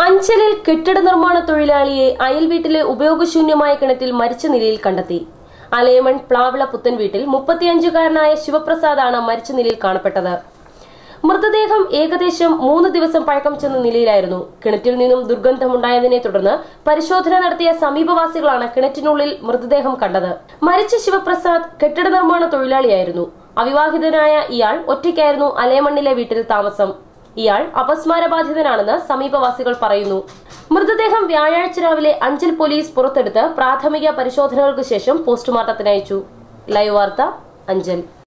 അഞ്ചലിൽ കെട്ടിട നിർമ്മാണ തൊഴിലാളിയെ അയൽവീട്ടിലെ ഉപയോഗശൂന്യമായ കിണറ്റിൽ മരിച്ച നിലയിൽ കണ്ടെത്തി അലയമൺ പ്ലാവിള പുത്തൻ വീട്ടിൽ മുപ്പത്തിയഞ്ചുകാരനായ ശിവപ്രസാദാണ് മരിച്ച നിലയിൽ കാണപ്പെട്ടത് മൃതദേഹം ഏകദേശം മൂന്ന് ദിവസം പഴക്കം ചെന്ന നിലയിലായിരുന്നു കിണറ്റിൽ നിന്നും ദുർഗന്ധമുണ്ടായതിനെ തുടർന്ന് പരിശോധന നടത്തിയ സമീപവാസികളാണ് കിണറ്റിനുള്ളിൽ മൃതദേഹം കണ്ടത് മരിച്ച ശിവപ്രസാദ് കെട്ടിട നിർമ്മാണ തൊഴിലാളിയായിരുന്നു അവിവാഹിതനായ ഇയാൾ ഒറ്റയ്ക്കായിരുന്നു അലയമണ്ണിലെ വീട്ടിൽ താമസം ഇയാൾ അപസ്മാരബാധിതനാണെന്ന് സമീപവാസികൾ പറയുന്നു മൃതദേഹം വ്യാഴാഴ്ച രാവിലെ അഞ്ചൽ പോലീസ് പുറത്തെടുത്ത് പ്രാഥമിക പരിശോധനകൾക്ക് ശേഷം പോസ്റ്റ്മോർട്ടത്തിനയച്ചു ലൈവ് വാർത്ത അഞ്ചൽ